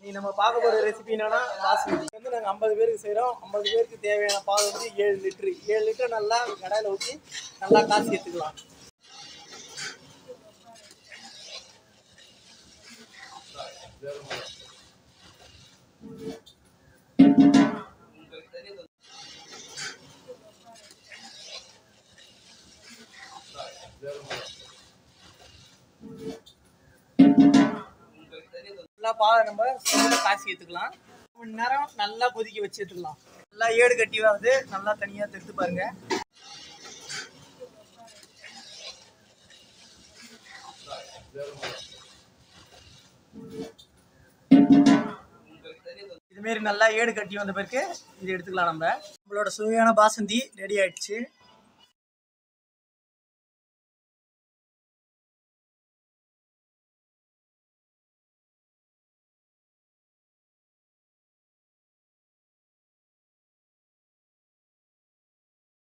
நீ நம்ம பார்க்க போகிற ரெசிபி என்னன்னா பாஸ்மதி வந்து நாங்கள் ஐம்பது பேருக்கு செய்கிறோம் ஐம்பது பேருக்கு தேவையான பால் வந்து ஏழு லிட்ரு ஏழு லிட்டர் நல்லா கடாயில் ஊற்றி நல்லா காசு எடுத்துக்கலாம் நல்லா பாலை நம்ம சும்மா காசி எடுத்துக்கலாம் ஒரு மணி நேரம் நல்லா கொதிக்க வச்சு எடுத்துக்கலாம் நல்லா ஏடு கட்டி வருது நல்லா தனியாக எடுத்து பாருங்க இதுமாரி நல்லா ஏடு கட்டி வந்த பிறகு இது எடுத்துக்கலாம் நம்ம நம்மளோட சுவையான பாசந்தி ரெடி ஆயிடுச்சு